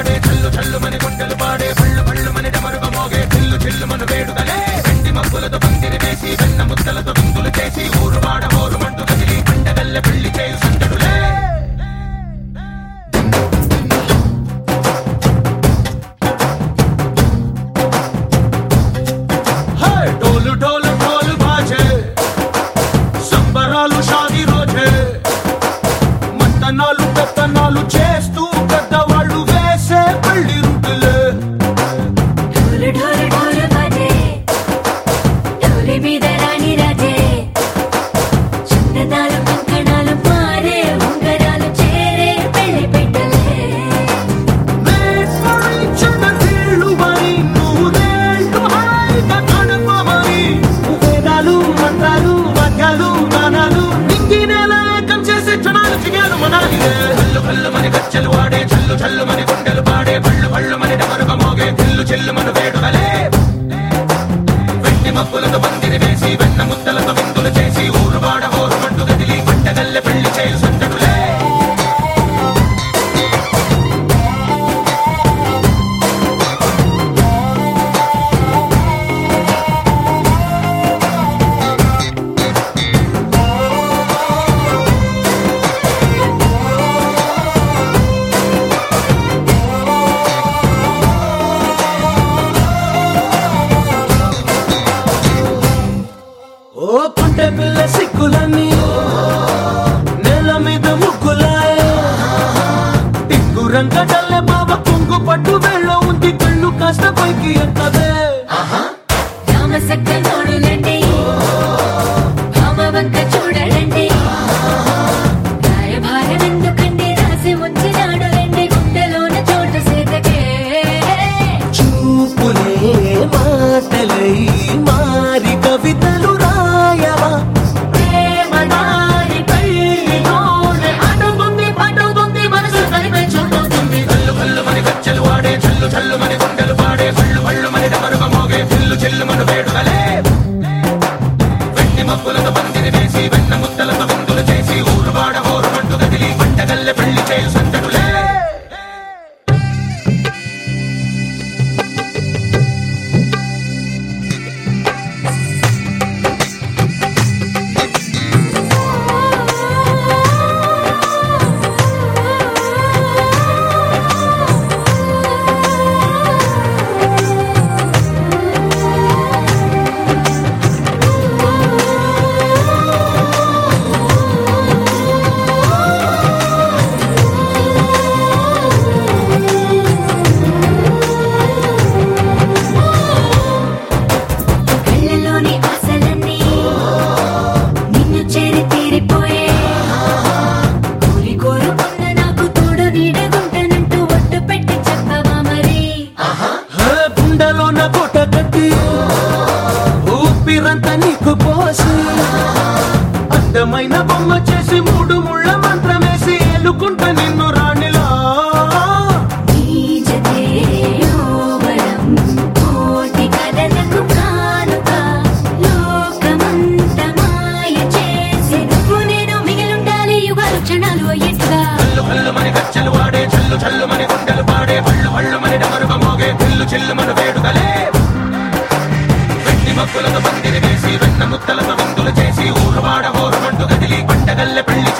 వాడే చల్లు చల్లు మని గుండెలు పాడే పళ్ళు పళ్ళు మని డమరుగ మోగే చిల్లు చిల్లు మన వేడుదలే వెండి మబ్బులతో పందిరి వేసి వెన్న ముద్దలతో విందులు చేసి ఊరు వాడ ఊరు మంటు కదిలి పండగల్లె పెళ్లి చేయు సందడులే హే! డోలు డోలు డోలు బాజే సంబరాలు షాది రోజే మంతనాలు పెత్తనాలు చేస్తూ పెద్దవాళ్ళు వేసే పెళ్లి రుటులే ढोल ढोल ढोल बाजे ढोली మీద రాణి రాజే చందనాలు కంకణాలు మారే ఉంగరాలు చేరే పెళ్లి పెట్టలే మేస్మరించిన తీళ్ళుమని నూరేళ్ళు హాయిగా గడపమని వేదాలు మంత్రాలు వాక్యాలు గానాలు నింగినేల ఏకం చేసే క్షణాలు చిగాలు మనాలిలే కల్లు కల్లు మని గచ్చలు వాడే చల్లు చల్లు మని గుండెలు పాడే పళ్ళు పళ్ళు మని డమరుగ మోగే తిల్లు చెల్లు మన వేడుదలే వెండి మబ్బులతో పందిరి వేసి వెన్న ముద్దలతో విందులు చేసి ఊరు వాడ ఊరు మంటు గదిలి పంటగల్లె పెళ్లి చేయు సందడులే ఓ పుంటె పిల్ల సిక్కులన్నీ నేల మీద ముక్కులాయ టింగు రంగడల్లె బాబ కుంగు పట్టు వేళ్ళ ఉంది కళ్ళు కాస్త పైకి ఎక్కదే రామసక్క నోడులండి భామ వంక చూడడండి రాయభారం ఎందుకండి రాసి ఉంచినాడు రండి గుండెలోన చోటు సీతకే చూపులే మాటలై మారి కవితలు రాయవా ప్రేమ దారి పెళ్లిలోనే అడుగుంది పట్టుకుంది మనసు కలిపే చూడుతుంది కల్లు కల్లు మని గచ్చలు వాడే చల్లు చల్లు మని గుండెలు పాడే పళ్ళు పళ్ళు మని డమరుగ మోగే చిల్లు చిల్లు మన వేడుదలే వెండి మబ్బులతో పందిరి వేసి వెన్న ముద్దలతో విందులు చేసి ఊరు వాడ ఊరు మంటు గదిలి పంటగల్లె పెళ్లి చేయు సందడులే కళ్ళలోని ఆశలన్నీ నిన్ను చేరి తీరిపోయే కోరి కోరుకున్న నాకు తోడు నీడగుంటానంటూ ఒట్టు పెట్టి చెప్పవా మరి హే గుండెలోన కోట కట్టి ఊపిరంతా నీకు పోసి అందమైన బొమ్మ చేసి మూడు ముళ్ళ మంత్రమేసి ఎలుకుంట నిన్ను రాణిలా నీ జతే యోవరం కోటి కలలకు కానుక లోకమంత మాయ చేసి నువ్వు నేను మిగిలుండాలి యుగాలు క్షణాలు అయ్యేట్టుగా కల్లు కల్లు మని గచ్చలు వాడే చల్లు చల్లు మని గుండెలు పాడే పళ్ళు పళ్ళు మని డమరుగ మోగే చిల్లు చిల్లు మన వేడుదలే వెండి మబ్బులతో పందిరి వేసి వెన్న ముద్దలతో విందులు చేసి ఊరు వాడ ఊరు మంటు గదిలి పంటగల్లె పెళ్లి